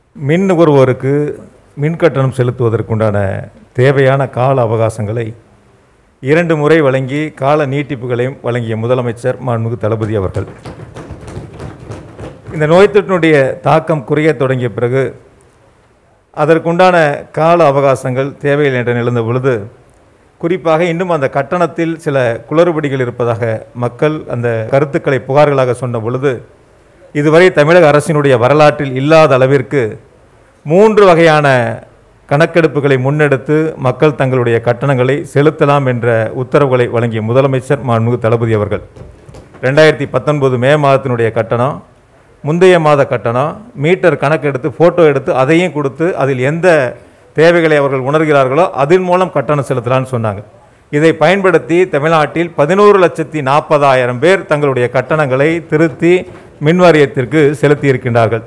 மின் நுகர்வோருக்கு மின் கட்டணம் செலுத்துவதற்குண்டான தேவையான கால அவகாசங்களை இரண்டு முறை வழங்கி கால நீட்டிப்புகளையும் வழங்கிய முதலமைச்சர் மாண்புமிகு தளபதி அவர்கள் இந்த நோய் தொற்றினுடைய தாக்கம் குறைய தொடங்கிய பிறகு அதற்குண்டான கால அவகாசங்கள் தேவையில்லை என்று நிலந்த பொழுது குறிப்பாக இன்னும் அந்த கட்டணத்தில் சில குளறுபடிகள் இருப்பதாக மக்கள் அந்த கருத்துக்களை புகார்களாக சொன்ன பொழுது இதுவரை தமிழக அரசினுடைய வரலாற்றில் இல்லாத அளவிற்கு மூன்று வகையான கணக்கெடுப்புகளை முன்னெடுத்து மக்கள் தங்களுடைய கட்டணங்களை செலுத்தலாம் என்ற உத்தரவுகளை வழங்கிய முதலமைச்சர் மாண்புமிகு தளபதி அவர்கள் ரெண்டாயிரத்தி பத்தொன்பது மே மாதத்தினுடைய கட்டணம் முந்தைய மாத கட்டணம் மீட்டர் கணக்கெடுத்து ஃபோட்டோ எடுத்து அதையும் கொடுத்து அதில் எந்த தேவைகளை அவர்கள் உணர்கிறார்களோ அதன் மூலம் கட்டணம் செலுத்தலாம்னு சொன்னாங்க இதை பயன்படுத்தி தமிழ்நாட்டில் பதினோரு லட்சத்தி நாற்பதாயிரம் பேர் தங்களுடைய கட்டணங்களை திருத்தி மின் வாரியத்திற்கு செலுத்தி இருக்கின்றார்கள்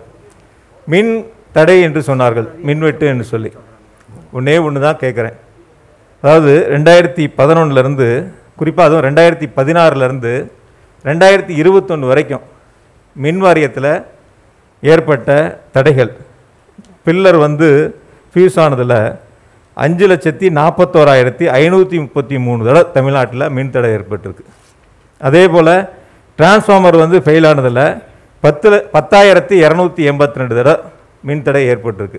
மின் தடை என்று சொன்னார்கள் மின்வெட்டு என்று சொல்லி ஒன்றே ஒன்று தான் கேட்குறேன் அதாவது ரெண்டாயிரத்தி பதினொன்றுலேருந்து குறிப்பாக அதுவும் ரெண்டாயிரத்தி பதினாறுலேருந்து ரெண்டாயிரத்தி இருபத்தொன்று வரைக்கும் மின் வாரியத்தில் ஏற்பட்ட தடைகள் பில்லர் வந்து ஃபியூஸ் ஆனதில் அஞ்சு லட்சத்தி நாற்பத்தோராயிரத்தி ஐநூற்றி முப்பத்தி மூணு தடவை தமிழ்நாட்டில் மின் தடை ஏற்பட்டிருக்கு அதே போல் டிரான்ஸ்ஃபார்மர் வந்து ஃபெயில் ஆனதில் பத்து ல- பத்தாயிரத்தி இரநூத்தி எண்பத்தி ரெண்டு தடவை மின் தடை ஏற்பட்டிருக்கு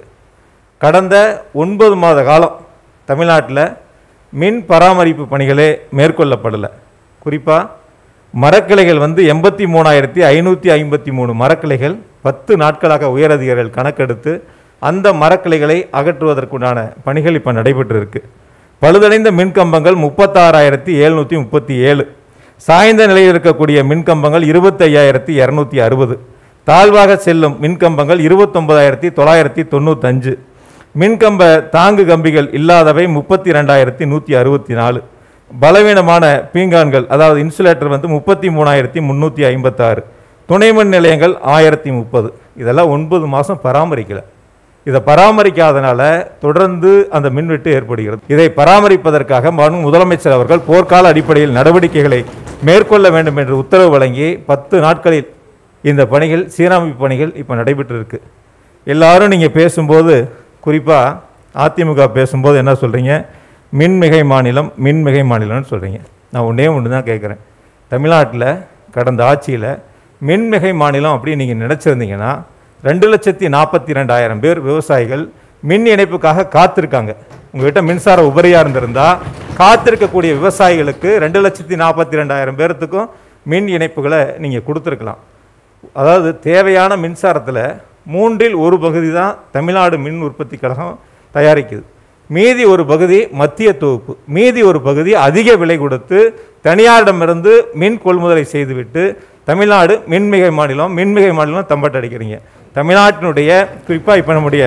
கடந்த ஒன்பது மாத காலம் தமிழ்நாட்டில் மின் பராமரிப்பு பணிகளே மேற்கொள்ளப்படலை குறிப்பாக மரக்கிளைகள் வந்து எண்பத்தி மூணாயிரத்தி ஐநூற்றி ஐம்பத்தி மூணு மரக்கிளைகள் பத்து நாட்களாக உயரதிகாரிகள் கணக்கெடுத்து அந்த மரக்கிளைகளை அகற்றுவதற்குண்டான பணிகள் இப்போ நடைபெற்று இருக்கு பழுதடைந்த மின்கம்பங்கள் முப்பத்தாறாயிரத்தி எழுநூற்றி முப்பத்தி ஏழு சாய்ந்த நிலையில் இருக்கக்கூடிய மின்கம்பங்கள் இருபத்தையாயிரத்தி இரநூத்தி அறுபது தாழ்வாக செல்லும் மின்கம்பங்கள் இருபத்தொன்பதாயிரத்தி தொள்ளாயிரத்தி தொண்ணூத்தஞ்சு மின்கம்ப தாங்கு கம்பிகள் இல்லாதவை முப்பத்தி ரெண்டாயிரத்தி நூற்றி அறுபத்தி நாலு பலவீனமான பீங்கான்கள் அதாவது இன்சுலேட்டர் வந்து முப்பத்தி மூணாயிரத்தி முந்நூற்றி ஐம்பத்தாறு துணை மின் நிலையங்கள் ஆயிரத்தி முப்பது இதெல்லாம் ஒன்பது மாதம் பராமரிக்கலை இதை பராமரிக்காதனால தொடர்ந்து அந்த மின்வெட்டு ஏற்படுகிறது இதை பராமரிப்பதற்காக மனு முதலமைச்சர் அவர்கள் போர்க்கால அடிப்படையில் நடவடிக்கைகளை மேற்கொள்ள வேண்டும் என்று உத்தரவு வழங்கி பத்து நாட்களில் இந்த பணிகள் சீரமைப்பு பணிகள் இப்போ நடைபெற்று இருக்கு எல்லாரும் நீங்கள் பேசும்போது குறிப்பாக அதிமுக பேசும்போது என்ன சொல்கிறீங்க மின்மிகை மாநிலம் மின்மிகை மாநிலம்னு சொல்கிறீங்க நான் ஒன்றே ஒன்று தான் கேட்குறேன் தமிழ்நாட்டில் கடந்த ஆட்சியில் மின்மிகை மாநிலம் அப்படின்னு நீங்கள் நினச்சிருந்தீங்கன்னா ரெண்டு லட்சத்தி நாற்பத்தி ரெண்டாயிரம் பேர் விவசாயிகள் மின் இணைப்புக்காக காத்திருக்காங்க உங்ககிட்ட மின்சார உபரியாக இருந்திருந்தா காத்திருக்கக்கூடிய விவசாயிகளுக்கு ரெண்டு லட்சத்தி நாற்பத்தி ரெண்டாயிரம் பேர்த்துக்கும் மின் இணைப்புகளை நீங்கள் கொடுத்துருக்கலாம் அதாவது தேவையான மின்சாரத்தில் மூன்றில் ஒரு பகுதி தான் தமிழ்நாடு மின் உற்பத்தி கழகம் தயாரிக்குது மீதி ஒரு பகுதி மத்திய தொகுப்பு மீதி ஒரு பகுதி அதிக விலை கொடுத்து தனியாரிடமிருந்து மின் கொள்முதலை செய்துவிட்டு தமிழ்நாடு மின்மிகை மாநிலம் மின்மிகை மாநிலம் தம்பட்டு அடிக்கிறீங்க தமிழ்நாட்டினுடைய குறிப்பாக இப்போ நம்முடைய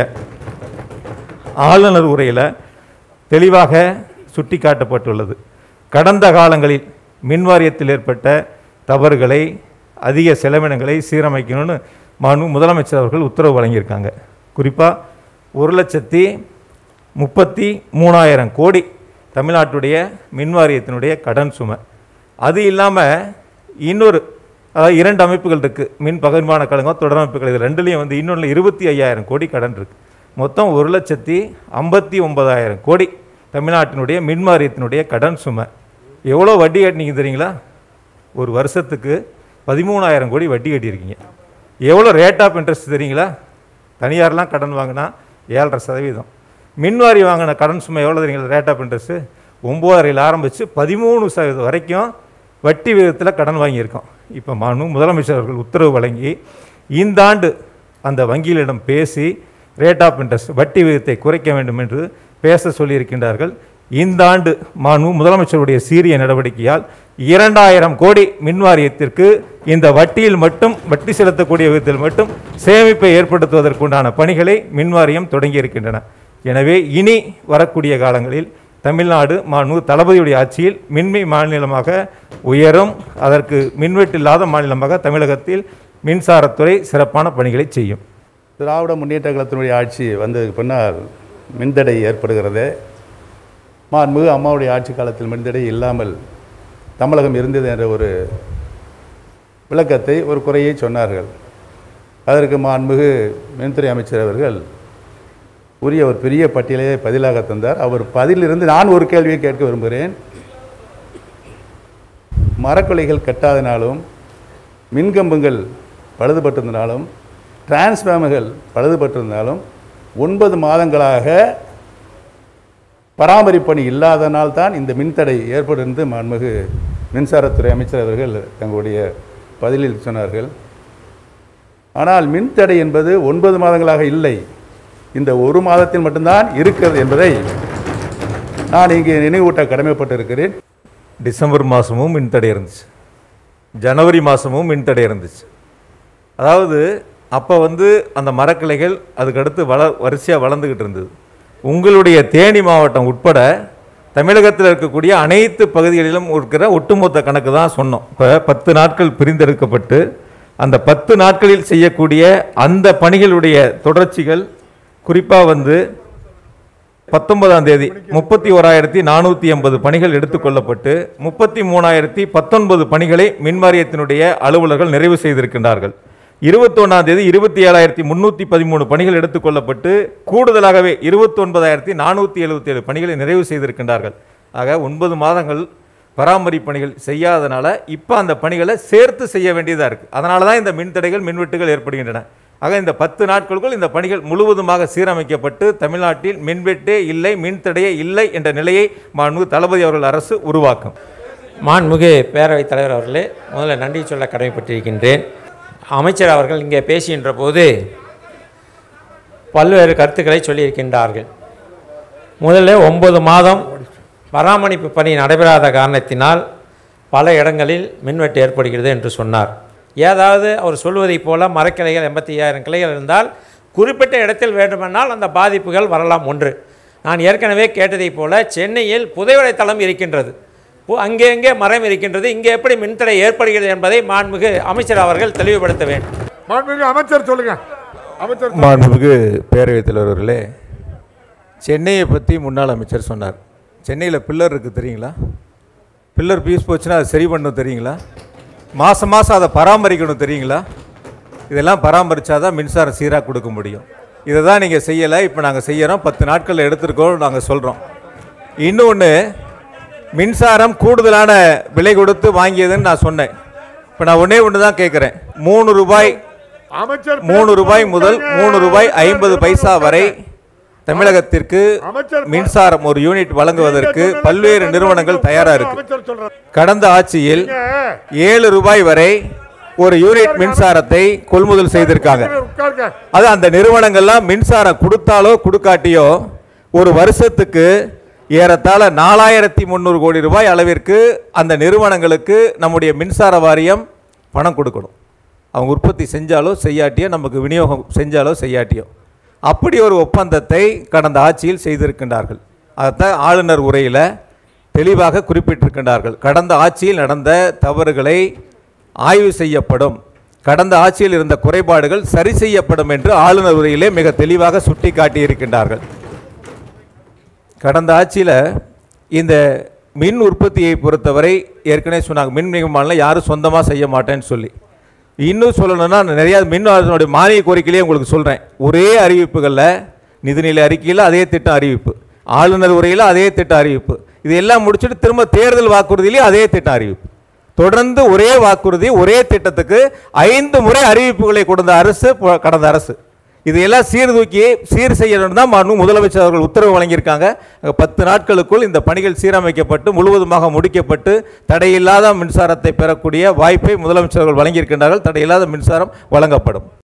ஆளுநர் உரையில் தெளிவாக சுட்டிக்காட்டப்பட்டுள்ளது கடந்த காலங்களில் மின் வாரியத்தில் ஏற்பட்ட தவறுகளை அதிக செலவினங்களை சீரமைக்கணும்னு மனு முதலமைச்சர் அவர்கள் உத்தரவு வழங்கியிருக்காங்க குறிப்பாக ஒரு லட்சத்தி முப்பத்தி மூணாயிரம் கோடி தமிழ்நாட்டுடைய மின் வாரியத்தினுடைய கடன் சுமை அது இல்லாமல் இன்னொரு அதாவது இரண்டு அமைப்புகள் இருக்குது மின் பகிர்மான கழகம் தொடரமைப்புகள் இது ரெண்டுலேயும் வந்து இன்னொன்று இருபத்தி ஐயாயிரம் கோடி கடன் இருக்குது மொத்தம் ஒரு லட்சத்தி ஐம்பத்தி ஒன்பதாயிரம் கோடி தமிழ்நாட்டினுடைய மின் வாரியத்தினுடைய கடன் சுமை எவ்வளோ வட்டி கட்டினீங்க தெரியுங்களா ஒரு வருஷத்துக்கு பதிமூணாயிரம் கோடி வட்டி கட்டியிருக்கீங்க எவ்வளோ ரேட் ஆஃப் இன்ட்ரெஸ்ட் தெரியுங்களா தனியார்லாம் கடன் வாங்கினா ஏழரை சதவீதம் மின்வாரி வாங்கின கடன் சுமை எவ்வளோ தெரியுங்களா ரேட் ஆஃப் இன்ட்ரெஸ்ட்டு ஒம்போதரையில் ஆரம்பித்து பதிமூணு சதவீதம் வரைக்கும் வட்டி விகிதத்தில் கடன் வாங்கியிருக்கோம் இப்போ மனு முதலமைச்சர் அவர்கள் உத்தரவு வழங்கி இந்த ஆண்டு அந்த வங்கிகளிடம் பேசி ரேட் ஆஃப் இன்ட்ரெஸ்ட் வட்டி விகிதத்தை குறைக்க வேண்டும் என்று பேச சொல்லியிருக்கின்றார்கள் இந்த ஆண்டு மாண்பு முதலமைச்சருடைய சீரிய நடவடிக்கையால் இரண்டாயிரம் கோடி மின் வாரியத்திற்கு இந்த வட்டியில் மட்டும் வட்டி செலுத்தக்கூடிய விதத்தில் மட்டும் சேமிப்பை ஏற்படுத்துவதற்குண்டான பணிகளை மின் வாரியம் தொடங்கி இருக்கின்றன எனவே இனி வரக்கூடிய காலங்களில் தமிழ்நாடு மாண்பு தளபதியுடைய ஆட்சியில் மின்மை மாநிலமாக உயரும் அதற்கு மின்வெட்டில்லாத மாநிலமாக தமிழகத்தில் மின்சாரத்துறை சிறப்பான பணிகளை செய்யும் திராவிட முன்னேற்ற கழகத்தினுடைய ஆட்சி வந்ததுக்கு பின்னால் மின்தடை ஏற்படுகிறது மாண்புமிகு அம்மாவுடைய ஆட்சி காலத்தில் மின்தடை இல்லாமல் தமிழகம் இருந்தது என்ற ஒரு விளக்கத்தை ஒரு குறையை சொன்னார்கள் அதற்கு மாண்புமிகு மின்துறை அமைச்சர் அவர்கள் உரிய ஒரு பெரிய பட்டியலை பதிலாக தந்தார் அவர் பதிலிருந்து நான் ஒரு கேள்வியை கேட்க விரும்புகிறேன் மரக்கொலைகள் கட்டாதனாலும் மின்கம்பங்கள் பழுதுபட்டிருந்தனாலும் டிரான்ஸ்ஃபார்மர்கள் பழுதுபட்டிருந்தாலும் ஒன்பது மாதங்களாக பராமரிப்பு பணி இல்லாதனால் தான் இந்த மின்தடை ஏற்படும் என்று மாண்புமிகு மின்சாரத்துறை அமைச்சர் அவர்கள் தங்களுடைய பதிலில் சொன்னார்கள் ஆனால் மின்தடை என்பது ஒன்பது மாதங்களாக இல்லை இந்த ஒரு மாதத்தில் மட்டும்தான் இருக்கிறது என்பதை நான் இங்கே நினைவூட்ட கடமைப்பட்டிருக்கிறேன் டிசம்பர் மாதமும் மின்தடை இருந்துச்சு ஜனவரி மாதமும் மின்தடை இருந்துச்சு அதாவது அப்போ வந்து அந்த மரக்கிளைகள் அதுக்கடுத்து வள வரிசையாக வளர்ந்துக்கிட்டு இருந்தது உங்களுடைய தேனி மாவட்டம் உட்பட தமிழகத்தில் இருக்கக்கூடிய அனைத்து பகுதிகளிலும் இருக்கிற ஒட்டுமொத்த கணக்கு தான் சொன்னோம் இப்போ பத்து நாட்கள் பிரிந்தெடுக்கப்பட்டு அந்த பத்து நாட்களில் செய்யக்கூடிய அந்த பணிகளுடைய தொடர்ச்சிகள் குறிப்பாக வந்து பத்தொன்பதாம் தேதி முப்பத்தி ஓராயிரத்தி நானூற்றி எண்பது பணிகள் எடுத்துக்கொள்ளப்பட்டு முப்பத்தி மூணாயிரத்தி பத்தொன்பது பணிகளை மின்வாரியத்தினுடைய அலுவலர்கள் நிறைவு செய்திருக்கின்றார்கள் இருபத்தொன்னாம் தேதி இருபத்தி ஏழாயிரத்தி முந்நூற்றி பதிமூணு பணிகள் எடுத்துக்கொள்ளப்பட்டு கூடுதலாகவே இருபத்தொன்பதாயிரத்தி நானூற்றி எழுபத்தேழு பணிகளை நிறைவு செய்திருக்கின்றார்கள் ஆக ஒன்பது மாதங்கள் பராமரிப்பு பணிகள் செய்யாதனால இப்போ அந்த பணிகளை சேர்த்து செய்ய வேண்டியதாக இருக்குது அதனால தான் இந்த மின்தடைகள் மின்வெட்டுகள் ஏற்படுகின்றன ஆக இந்த பத்து நாட்களுக்குள் இந்த பணிகள் முழுவதுமாக சீரமைக்கப்பட்டு தமிழ்நாட்டில் மின்வெட்டே இல்லை மின்தடையே இல்லை என்ற நிலையை மாண்புமிகு தளபதி அவர்கள் அரசு உருவாக்கும் மாண்புமிகு பேரவைத் தலைவர் அவர்களே முதல்ல நன்றி சொல்ல கடமைப்பட்டிருக்கின்றேன் அமைச்சர் அவர்கள் இங்கே பேசுகின்ற போது பல்வேறு கருத்துக்களை சொல்லியிருக்கின்றார்கள் முதல்ல ஒன்பது மாதம் பராமரிப்பு பணி நடைபெறாத காரணத்தினால் பல இடங்களில் மின்வெட்டு ஏற்படுகிறது என்று சொன்னார் ஏதாவது அவர் சொல்வதைப் போல மரக்கிளைகள் எண்பத்தி ஐயாயிரம் கிளைகள் இருந்தால் குறிப்பிட்ட இடத்தில் வேண்டுமென்றால் அந்த பாதிப்புகள் வரலாம் ஒன்று நான் ஏற்கனவே கேட்டதைப் போல சென்னையில் புதைவடை தளம் இருக்கின்றது பு- அங்கே அங்கே மரம் இருக்கின்றது இங்கே எப்படி மின்தடை ஏற்படுகிறது என்பதை மாண்புமிகு அமைச்சர் அவர்கள் தெளிவுபடுத்த வேண்டும் மாண்புமிகு அமைச்சர் சொல்லுங்க அமைச்சர் மாண்புமிகு பேரவைத் தலைவர் அவர்களே சென்னையை பற்றி முன்னாள் அமைச்சர் சொன்னார் சென்னையில் பில்லர் இருக்குது தெரியுங்களா பில்லர் பீஸ் போச்சுன்னா அதை சரி பண்ணணும் தெரியுங்களா மாதம் மாதம் அதை பராமரிக்கணும் தெரியுங்களா இதெல்லாம் பராமரித்தாதான் மின்சாரம் சீராக கொடுக்க முடியும் இதை தான் நீங்கள் செய்யலை இப்போ நாங்கள் செய்கிறோம் பத்து நாட்களில் எடுத்திருக்கோம் நாங்கள் சொல்கிறோம் இன்னொன்று மின்சாரம் கூடுதலான விலை கொடுத்து வாங்கியதுன்னு நான் சொன்னேன் இப்போ நான் ஒன்றே ஒன்று தான் கேட்குறேன் மூணு ரூபாய் அமைச்சர் மூணு ரூபாய் முதல் மூணு ரூபாய் ஐம்பது பைசா வரை தமிழகத்திற்கு அமைச்சர் மின்சாரம் ஒரு யூனிட் வழங்குவதற்கு பல்வேறு நிறுவனங்கள் தயாரா இருக்கு அமைச்சர் சொல்றாரு கடந்த ஆட்சியில் நீங்க ஏழு ரூபாய் வரை ஒரு யூனிட் மின்சாரத்தை கொள்முதல் செய்திருக்காங்க உட்காருங்க அது அந்த நிறுவனங்கள்லாம் மின்சாரம் கொடுத்தாலோ கொடுக்காட்டியோ ஒரு வருஷத்துக்கு ஏறத்தாழ நாலாயிரத்தி முந்நூறு கோடி ரூபாய் அளவிற்கு அந்த நிறுவனங்களுக்கு நம்முடைய மின்சார வாரியம் பணம் கொடுக்கணும் அவங்க உற்பத்தி செஞ்சாலோ செய்யாட்டியோ நமக்கு விநியோகம் செஞ்சாலோ செய்யாட்டியோ அப்படி ஒரு ஒப்பந்தத்தை கடந்த ஆட்சியில் செய்திருக்கின்றார்கள் அதைத்தான் ஆளுநர் உரையில் தெளிவாக குறிப்பிட்டிருக்கின்றார்கள் கடந்த ஆட்சியில் நடந்த தவறுகளை ஆய்வு செய்யப்படும் கடந்த ஆட்சியில் இருந்த குறைபாடுகள் சரி செய்யப்படும் என்று ஆளுநர் உரையிலே மிக தெளிவாக சுட்டி காட்டியிருக்கின்றார்கள் கடந்த ஆட்சியில் இந்த மின் உற்பத்தியை பொறுத்தவரை ஏற்கனவே சொன்னாங்க மின் நிகழ்மானில் யாரும் சொந்தமாக செய்ய மாட்டேன்னு சொல்லி இன்னும் சொல்லணும்னா நிறையா மின் அரசனுடைய மானிய கோரிக்கையிலே உங்களுக்கு சொல்கிறேன் ஒரே அறிவிப்புகளில் நிதிநிலை அறிக்கையில் அதே திட்டம் அறிவிப்பு ஆளுநர் உரையில் அதே திட்டம் அறிவிப்பு இது எல்லாம் முடிச்சுட்டு திரும்ப தேர்தல் வாக்குறுதியிலையும் அதே திட்டம் அறிவிப்பு தொடர்ந்து ஒரே வாக்குறுதி ஒரே திட்டத்துக்கு ஐந்து முறை அறிவிப்புகளை கொடுத்த அரசு போ- கடந்த அரசு இதையெல்லாம் சீர்தூக்கி சீர் செய்யணும் தான் மாண்பு முதலமைச்சர் அவர்கள் உத்தரவு வழங்கியிருக்காங்க அங்க பத்து நாட்களுக்குள் இந்த பணிகள் சீரமைக்கப்பட்டு முழுவதுமாக முடிக்கப்பட்டு தடையில்லாத மின்சாரத்தை பெறக்கூடிய வாய்ப்பை முதலமைச்சர் அவர்கள் வழங்கியிருக்கின்றார்கள் தடையில்லாத மின்சாரம் வழங்கப்படும்